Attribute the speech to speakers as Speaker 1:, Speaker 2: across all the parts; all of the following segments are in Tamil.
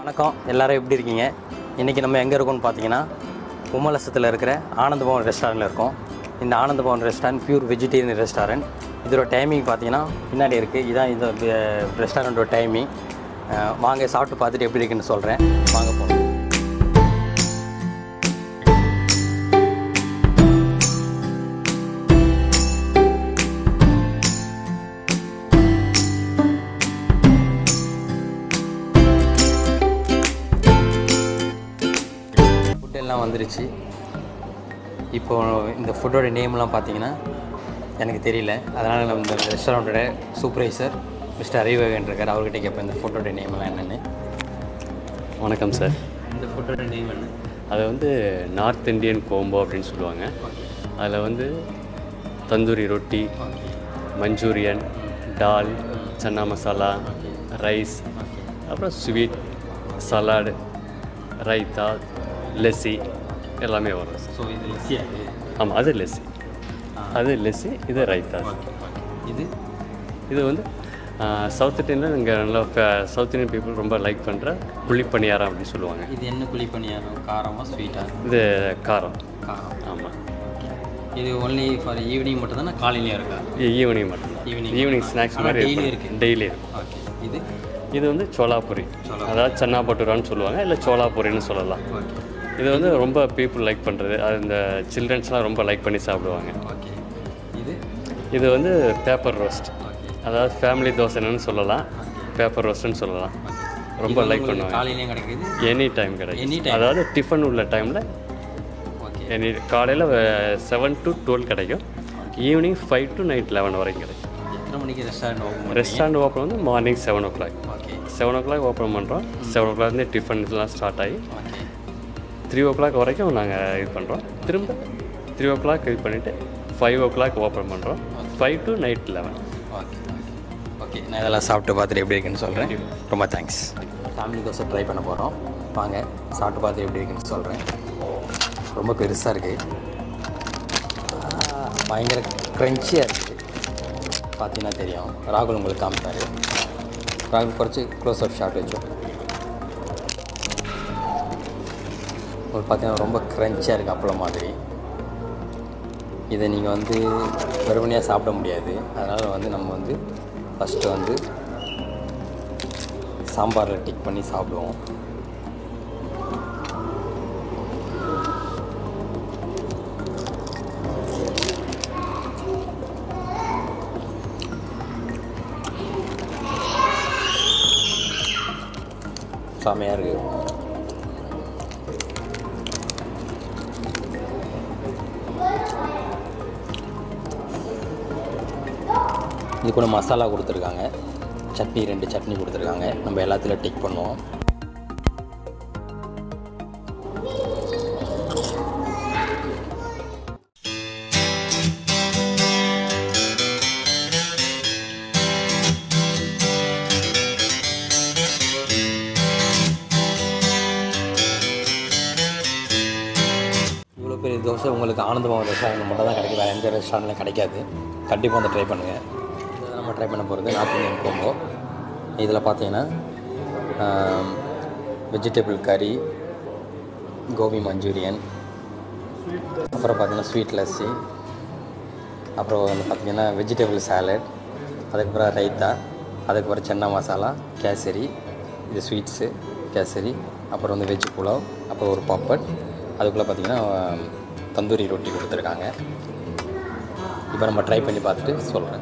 Speaker 1: வணக்கம் எல்லாரும் எப்படி இருக்கீங்க இன்றைக்கி நம்ம எங்கே இருக்கோம்னு பார்த்தீங்கன்னா உமலசத்தில் இருக்கிற ஆனந்த பவன் ரெஸ்டாரண்ட்டில் இருக்கோம் இந்த Anand Bhavan restaurant pure vegetarian restaurant இதோட டைமிங் பார்த்தீங்கன்னா பின்னாடி இருக்குது இதான் இந்த ரெஸ்டாரண்ட்டோட டைமிங் வாங்க சாப்பிட்டு பார்த்துட்டு எப்படி இருக்குன்னு சொல்கிறேன் வாங்க போகணும் ஃபுட் எல்லாம் வந்துருச்சு இப்போ இந்த ஃபுட்டோட நேம்லாம் பார்த்தீங்கன்னா எனக்கு தெரியல அதனால் நம்ம இந்த ரெஸ்டாரண்ட்டோட சூப்பர்வைசர் மிஸ்டர் அறிவகன் இருக்கார் அவர்கிட்ட கேட்பேன் இந்த ஃபுட்டோட நேம்லாம் என்னென்னு
Speaker 2: வணக்கம் சார்
Speaker 1: இந்த ஃபுட்டோட நேம் என்ன
Speaker 2: அது வந்து நார்த் இந்தியன் கோம்போ அப்படின்னு சொல்லுவாங்க அதில் வந்து தந்தூரி ரொட்டி மஞ்சூரியன் டால் சன்னா மசாலா ரைஸ் அப்புறம் ஸ்வீட் சலாடு ரைத்தா லெஸ்ஸி எல்லாமே வரும் சார்
Speaker 1: ஸோ இது ஈஸியாக
Speaker 2: ஆமாம் அது லெஸ்ஸி அது லெஸ்ஸி இது ரைத்தா
Speaker 1: இது
Speaker 2: இது வந்து சவுத் இந்தியனில் இங்கே நல்லா சவுத் இந்தியன் பீப்புள் ரொம்ப லைக் பண்ணுற புளிப்பணியாரம் அப்படின்னு சொல்லுவாங்க
Speaker 1: இது என்ன குழி பணியாரம் காரமாக ஸ்வீட்டாக
Speaker 2: இது காரம்
Speaker 1: காரம்
Speaker 2: ஆமாம்
Speaker 1: இது ஒன்லி ஃபார் ஈவினிங் மட்டும் தானே காலையிலையும் இருக்கா
Speaker 2: ஈவினிங் மட்டும்தான்
Speaker 1: Evening.
Speaker 2: ஈவினிங் ஸ்நாக்ஸ்
Speaker 1: ஆனா
Speaker 2: மாதிரி
Speaker 1: daily
Speaker 2: இருக்கும்.
Speaker 1: இருக்கு.
Speaker 2: டெய்லி இருக்கும்
Speaker 1: ஓகே இது
Speaker 2: இது வந்து சோலாபுரி அதாவது சன்னா பட்டுரான்னு சொல்லுவாங்க இல்லை சோலாபுரின்னு சொல்லலாம்
Speaker 1: ஓகே
Speaker 2: இது வந்து ரொம்ப பீப்புள் லைக் பண்ணுறது அது இந்த சில்ட்ரன்ஸ்லாம் ரொம்ப லைக் பண்ணி சாப்பிடுவாங்க
Speaker 1: ஓகே இது
Speaker 2: இது வந்து பேப்பர் ரோஸ்ட்
Speaker 1: ஓகே
Speaker 2: அதாவது ஃபேமிலி தோசைன்னு சொல்லலாம் பேப்பர் ரோஸ்ட்னு சொல்லலாம் ரொம்ப லைக் பண்ணுவாங்க
Speaker 1: காலையிலையும் கிடைக்குது
Speaker 2: எனி டைம்
Speaker 1: Any
Speaker 2: கிடைக்கும்
Speaker 1: time.
Speaker 2: அதாவது டிஃபன் உள்ள டைமில்
Speaker 1: ஓகே
Speaker 2: எனி காலையில் செவன் டு டுவெல் கிடைக்கும் evening five to night eleven வரைக்கும் கிடைக்கும்
Speaker 1: எத்தனை மணிக்கு ரெஸ்டாரண்ட் ஓப்பன்
Speaker 2: ரெஸ்டாரண்ட் ஓப்பன் வந்து morning seven o'clock
Speaker 1: okay
Speaker 2: seven o'clock open பண்ணுறோம் செவன் ஓ கிளாக்லேருந்து டிஃபன்ஸ்லாம் ஸ்டார்ட் ஆகி
Speaker 1: ஓகே
Speaker 2: த்ரீ ஓ கிளாக் வரைக்கும் நாங்கள் இது பண்ணுறோம் திரும்ப த்ரீ ஓ கிளாக் இது பண்ணிவிட்டு ஃபைவ் ஓ கிளாக் ஓப்பன் பண்ணுறோம் five to night eleven
Speaker 1: okay okay நான் இதெல்லாம் சாப்பிட்டு பார்த்துட்டு எப்படி இருக்குன்னு சொல்கிறேன் ரொம்ப தேங்க்ஸ் ஃபேமிலி தோசை ட்ரை பண்ண போகிறோம் வாங்க சாப்பிட்டு பார்த்து எப்படி இருக்குன்னு சொல்கிறேன் ரொம்ப பெருசாக இருக்குது பயங்கர க்ரன்ச்சியாக இருக்குது பார்த்தீங்கன்னா தெரியும் ராகுல் உங்களுக்கு காமிப்பார் ராகுல் குறைச்சி க்ளோஸ் அப் ஷாட் வச்சோம் உங்களுக்கு பார்த்தீங்கன்னா ரொம்ப க்ரன்ச்சியாக இருக்குது அப்பளம் மாதிரி இதை நீங்கள் வந்து வெறுமனையாக சாப்பிட முடியாது அதனால் வந்து நம்ம வந்து ஃபஸ்ட்டு வந்து சாம்பாரில் டிக் பண்ணி சாப்பிடுவோம் செமையாக இருக்குது இது கூட மசாலா கொடுத்துருக்காங்க சட்னி ரெண்டு சட்னி கொடுத்துருக்காங்க நம்ம எல்லாத்துலையும் டிக் பண்ணுவோம் இவ்வளோ பெரிய தோசை உங்களுக்கு ஆனந்தமாக ரெஸ்டாரண்ட் மட்டும் தான் கிடைக்கும் வேறு எந்த ரெஸ்டாரண்ட்லையும் கிடைக்காது கண்டிப்பாக வந்து ட்ரை பண்ணுங்கள் இதை நம்ம ட்ரை பண்ண போகிறது நார்த் இந்தியன் கோம்போ இதில் பார்த்தீங்கன்னா வெஜிடபிள் கறி கோபி மஞ்சூரியன் அப்புறம் பார்த்தீங்கன்னா ஸ்வீட் லஸ்ஸி அப்புறம் வந்து பார்த்தீங்கன்னா வெஜிடபிள் சாலட் அதுக்கப்புறம் ரைத்தா அதுக்கப்புறம் சென்னா மசாலா கேசரி இது ஸ்வீட்ஸு கேசரி அப்புறம் வந்து வெஜ் புலாவ் அப்புறம் ஒரு பாப்பட் அதுக்குள்ளே பார்த்தீங்கன்னா தந்தூரி ரொட்டி கொடுத்துருக்காங்க இப்போ நம்ம ட்ரை பண்ணி பார்த்துட்டு சொல்கிறேன்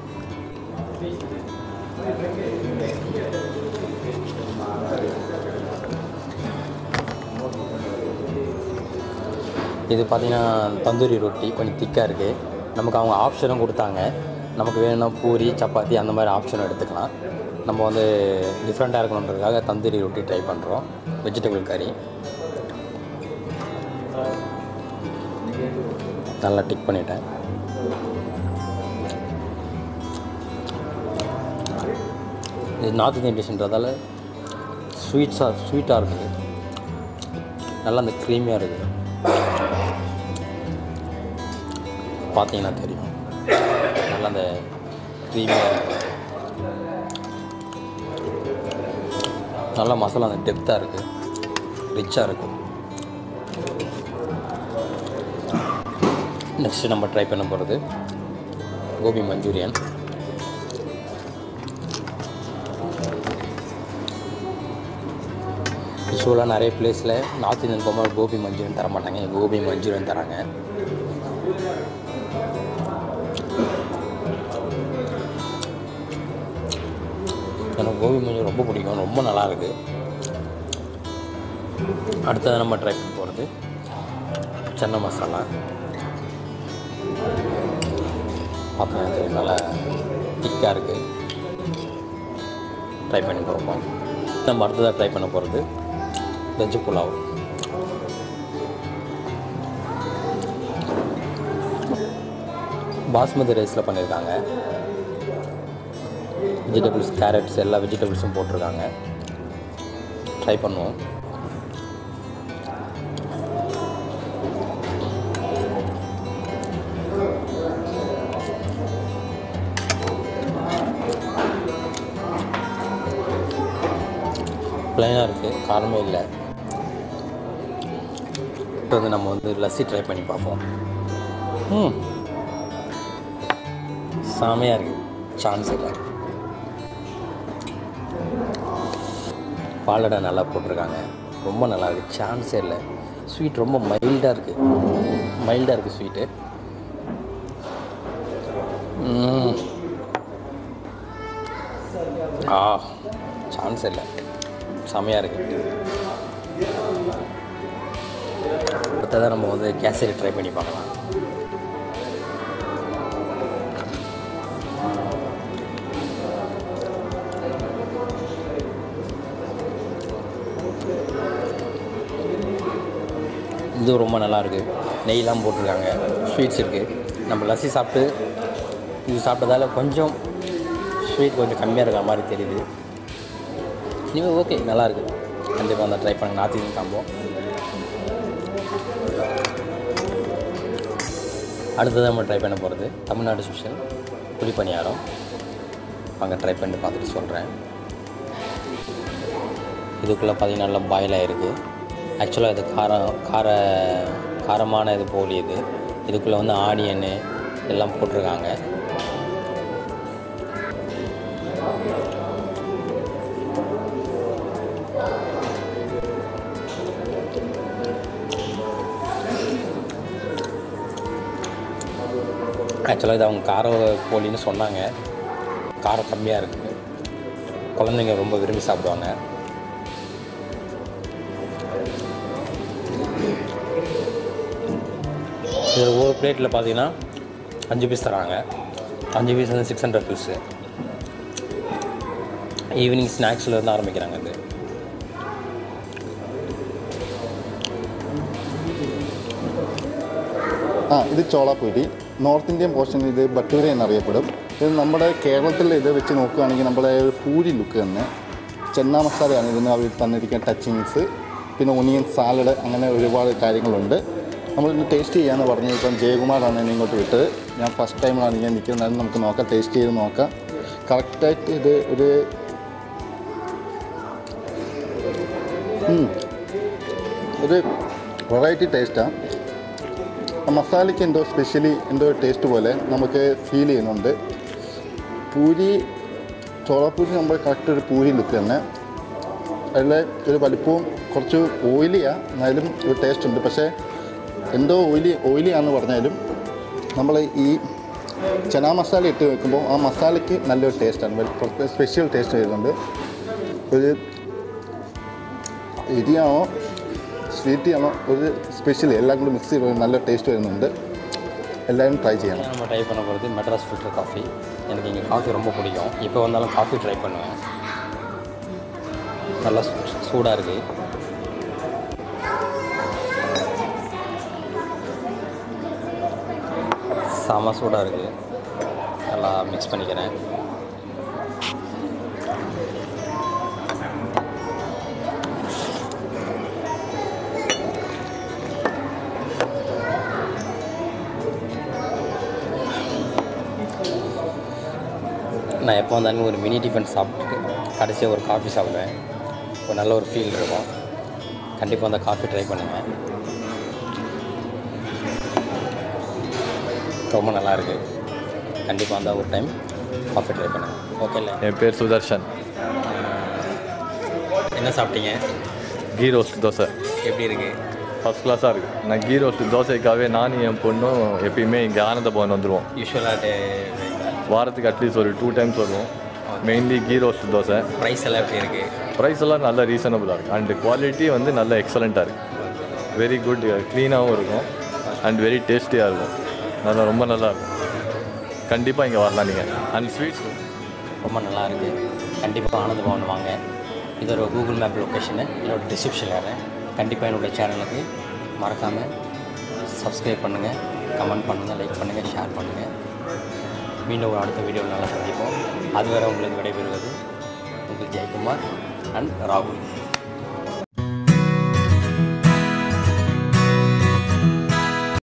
Speaker 1: இது பார்த்தீங்கன்னா தந்தூரி ரொட்டி கொஞ்சம் திக்காக இருக்குது நமக்கு அவங்க ஆப்ஷனும் கொடுத்தாங்க நமக்கு வேணும்னா பூரி சப்பாத்தி அந்த மாதிரி ஆப்ஷன் எடுத்துக்கலாம் நம்ம வந்து டிஃப்ரெண்ட்டாக இருக்கணுன்றதுக்காக தந்தூரி ரொட்டி ட்ரை பண்ணுறோம் வெஜிடபிள் கறி நல்லா டிக் பண்ணிட்டேன் இது நார்த் இந்தியன் டிஷ்ன்றதால ஸ்வீட்ஸாக ஸ்வீட்டாக இருக்குது நல்லா அந்த க்ரீமியாக இருக்குது பார்த்தீங்கன்னா தெரியும் நல்லா அந்த க்ரீமியாக இருக்குது நல்லா மசாலா அந்த டெப்த்தாக இருக்குது ரிச்சாக இருக்குது நெக்ஸ்ட்டு நம்ம ட்ரை பண்ண போகிறது கோபி மஞ்சூரியன் யூஸ்வலாக நிறைய பிளேஸில் நார்த் இந்தியன் போகும்போது கோபி மஞ்சூரியன் தர மாட்டாங்க இங்க கோபி மஞ்சூரியன் தராங்க எனக்கு கோபி மஞ்சூரியன் ரொம்ப பிடிக்கும் ரொம்ப நல்லா இருக்கு அடுத்தது நம்ம ட்ரை பண்ண போகிறது சென்னை மசாலா பார்த்தீங்கன்னா தெரியும், நல்லா திக்காக இருக்குது ட்ரை பண்ணி பார்ப்போம் நம்ம அடுத்ததாக ட்ரை பண்ண போகிறது வெஜ் புலாவ் பாஸ்மதி ரைஸில் பண்ணியிருக்காங்க வெஜிடபிள்ஸ் கேரட்ஸ் எல்லா வெஜிடபிள்ஸும் போட்டிருக்காங்க ட்ரை பண்ணுவோம் ப்ளைனாக இருக்குது காரமே இல்லை இப்போ வந்து நம்ம வந்து லஸ்ஸி ட்ரை பண்ணி பார்ப்போம் ம் செமையாக இருக்குது சான்ஸ் இல்லை பாலடை நல்லா போட்டிருக்காங்க ரொம்ப நல்லா இருக்குது சான்ஸே இல்லை ஸ்வீட் ரொம்ப மைல்டாக இருக்குது மைல்டாக இருக்குது ஸ்வீட்டு ஆ சான்ஸ் இல்லை செமையாக இருக்குது அடுத்ததாக நம்ம வந்து கேசரி ட்ரை பண்ணி பார்க்கலாம் இது ரொம்ப நல்லா இருக்குது நெய்லாம் போட்டிருக்காங்க ஸ்வீட்ஸ் இருக்குது நம்ம லஸ்ஸி சாப்பிட்டு இது சாப்பிட்டதால கொஞ்சம் ஸ்வீட் கொஞ்சம் கம்மியாக இருக்கிற மாதிரி தெரியுது இனிமேல் ஓகே நல்லா இருக்குது கண்டிப்பாக வந்து ட்ரை பண்ணுங்க நார்த் இந்தியன் காம்போ அடுத்தது நம்ம ட்ரை பண்ண போகிறது தமிழ்நாடு ஸ்பெஷல் புளிப்பணியாரம் அங்கே ட்ரை பண்ணி பார்த்துட்டு சொல்கிறேன் இதுக்குள்ளே பார்த்தீங்கன்னா நல்லா பாயில் ஆகிருக்கு ஆக்சுவலாக இது காரம் கார காரமான இது போலி இது இதுக்குள்ளே வந்து ஆனியனு எல்லாம் போட்டிருக்காங்க ஆக்சுவலாக இது அவங்க கார போலின்னு சொன்னாங்க காரம் கம்மியாக இருக்குது குழந்தைங்க ரொம்ப விரும்பி சாப்பிடுவாங்க இதில் ஒரு பிளேட்டில் பார்த்தீங்கன்னா அஞ்சு பீஸ் தராங்க அஞ்சு பீஸ் வந்து சிக்ஸ் ஹண்ட்ரட் பீஸு ஈவினிங் ஸ்நாக்ஸில் இருந்து ஆரம்பிக்கிறாங்க இது
Speaker 3: ആ ഇത് ചോളാപ്പൂരി നോർത്ത് ഇന്ത്യൻ പോർഷനിൽ ഇത് ബട്ടൂര എന്നറിയപ്പെടും ഇത് നമ്മുടെ കേരളത്തിൽ ഇത് വെച്ച് നോക്കുകയാണെങ്കിൽ നമ്മുടെ ഒരു പൂരി ലുക്ക് തന്നെ ചെന്ന മസാലയാണ് ഇതിന് അവർ തന്നിരിക്കുന്ന ടച്ചിങ്സ് പിന്നെ ഒനിയൻ സാലഡ് അങ്ങനെ ഒരുപാട് കാര്യങ്ങളുണ്ട് നമ്മളിന്ന് ടേസ്റ്റ് ചെയ്യാമെന്ന് പറഞ്ഞു ഇപ്പം ജയകുമാറാണ് എന്നെ ഇങ്ങോട്ട് വിട്ടത് ഞാൻ ഫസ്റ്റ് ടൈമിലാണ് ഞാൻ നിൽക്കുന്നത് അത് നമുക്ക് നോക്കാം ടേസ്റ്റ് ചെയ്ത് നോക്കാം കറക്റ്റായിട്ട് ഇത് ഒരു ഉം. ഒരു വെറൈറ്റി ടേസ്റ്റാണ് ആ മസാലയ്ക്ക് എന്തോ സ്പെഷ്യലി എന്തോ ടേസ്റ്റ് പോലെ നമുക്ക് ഫീൽ ചെയ്യുന്നുണ്ട് പൂരി ചോളാപ്പൂരി നമ്മൾ കറക്റ്റ് ഒരു പൂരി ലുക്ക് തന്നെ അതിലെ ഒരു വലിപ്പവും കുറച്ച് ഓയിലിയാണ് എന്നാലും ഒരു ടേസ്റ്റ് ഉണ്ട് പക്ഷേ എന്തോ ഓയിലി ഓയിലിയാണെന്ന് പറഞ്ഞാലും നമ്മൾ ഈ ചനാ മസാല ഇട്ട് വെക്കുമ്പോൾ ആ മസാലയ്ക്ക് നല്ലൊരു ടേസ്റ്റാണ് സ്പെഷ്യൽ ടേസ്റ്റ് വരുന്നുണ്ട് ഒരു എരിയാണോ സ്വീറ്റ് ആണോ ഒരു സ്പെഷ്യൽ എല്ലാം കൂടി മിക്സ് ചെയ്ത് ഒരു നല്ല ടേസ്റ്റ് വരുന്നുണ്ട് എല്ലാവരും ട്രൈ ചെയ്യണം
Speaker 1: நம்ம ட்ரை பண்ண போகிறது மெட்ராஸ் ஃபில்டர் காஃபி எனக்கு இங்கே காஃபி ரொம்ப பிடிக்கும் இப்போ வந்தாலும் காஃபி ட்ரை பண்ணுவேன் நல்லா சூடாக இருக்குது செம சூடாக இருக்குது நல்லா மிக்ஸ் பண்ணிக்கிறேன் நான் எப்போ வந்தாலும் ஒரு மினி டிஃபன் சாப்பிட்டு கடைசியாக ஒரு காஃபி சாப்பிடுவேன் ஒரு நல்ல ஒரு ஃபீல் இருக்கும் கண்டிப்பாக அந்த காஃபி ட்ரை பண்ணுங்கள் ரொம்ப நல்லா இருக்கு கண்டிப்பாக அந்த ஒரு டைம் காஃபி ட்ரை பண்ணுங்கள் ஓகே இல்லை
Speaker 4: என் பேர் சுதர்ஷன்
Speaker 1: என்ன சாப்பிட்டீங்க
Speaker 4: கீ ரோஸ்ட் தோசை
Speaker 1: எப்படி இருக்கு
Speaker 4: ஃபஸ்ட் கிளாஸாக இருக்குது நான் கீ ரோஸ்ட் தோசைக்காகவே நானும் என் பொண்ணும் எப்பயுமே இங்கே ஆனந்த பவன் வந்துடுவோம்
Speaker 1: யூஸ்வலாக
Speaker 4: வாரத்துக்கு அட்லீஸ்ட் ஒரு டூ டைம்ஸ் வருவோம் mainly ghee roast dosa
Speaker 1: price எல்லாம் எப்படி இருக்கு
Speaker 4: ப்ரைஸ் எல்லாம் நல்ல ரீசனபுளாக இருக்குது அண்ட் குவாலிட்டி வந்து நல்ல எக்ஸலண்ட்டாக இருக்குது வெரி குட் க்ளீனாகவும் இருக்கும் அண்ட் வெரி டேஸ்டியாக இருக்கும் நல்லா ரொம்ப நல்லா இருக்கும் கண்டிப்பாக இங்கே வரலாம் நீங்கள் அண்ட் ஸ்வீட்ஸ்
Speaker 1: ரொம்ப நல்லா இருக்கு கண்டிப்பாக ஆனந்த பவன் வாங்க இது ஒரு கூகுள் மேப் லொக்கேஷனு என்னோட டிஸ்கிரிப்ஷனில் வரேன் கண்டிப்பாக என்னோட சேனலுக்கு மறக்காமல் சப்ஸ்கிரைப் பண்ணுங்கள் கமெண்ட் பண்ணுங்கள் லைக் பண்ணுங்கள் ஷேர் பண்ணுங்கள் மீண்டும் ஒரு அடுத்த வீடியோவில் நல்லா சந்திப்போம் அதுவரை உங்களுக்கு விடைபெறுவது உங்கள் ஜெயக்குமார் அண்ட் ராகுல்